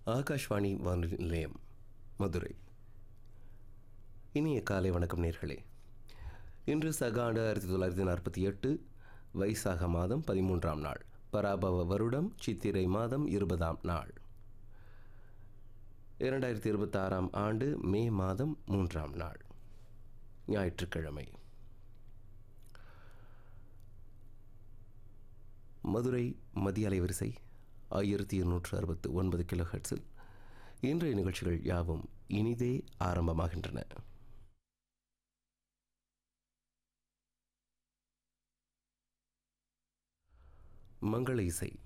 ஆகாஷ்வாணி வானொலி நிலையம் மதுரை இனிய காலை வணக்கம் நேர்களே இன்று சக ஆண்டு ஆயிரத்தி தொள்ளாயிரத்தி நாற்பத்தி எட்டு வைசாக மாதம் பதிமூன்றாம் நாள் பராபவ வருடம் சித்திரை மாதம் இருபதாம் நாள் இரண்டாயிரத்தி இருபத்தாறாம் ஆண்டு மே மாதம் மூன்றாம் நாள் ஞாயிற்றுக்கிழமை மதுரை மத்திய அலைவரிசை ஆயிரத்தி இருநூற்று அறுபத்து ஒன்பது கிலோ ஹெட்ஸில் இன்றைய நிகழ்ச்சிகள் யாவும் இனிதே ஆரம்பமாகின்றன மங்கள இசை